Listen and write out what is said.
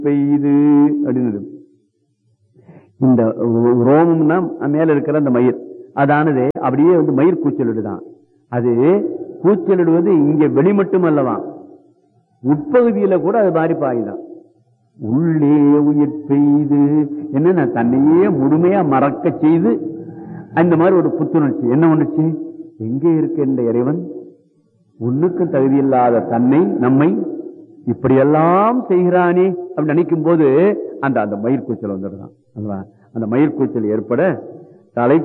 பெய்து அப்படின்னு இந்த ரோமம்னா மேல இருக்கிற அந்த மயிர் அதானது அப்படியே வந்து மயிர் கூச்சலிடுதான் அது கூச்சலிடுவது இங்க வெளி மட்டும் அல்லவா உட்பகுதியில கூட அது மாதிரி பாயுதான் உள்ளே உயிர் பெய்து என்ன தன்னையே முழுமையா மறக்க செய்து அந்த மாதிரி ஒரு புத்துணர்ச்சி என்ன உணர்ச்சி எங்கே இருக்கின்ற இறைவன் ஒண்ணுக்கும் தகுதியில்லாத தன்னை நம்மை இப்படியெல்லாம் செய்கிறானே அப்படின்னு நினைக்கும் போது அந்த அந்த மயிர் கூச்சல் வந்துடுதான் அல்லவா அந்த மயிர் கூச்சல் ஏற்பட தலை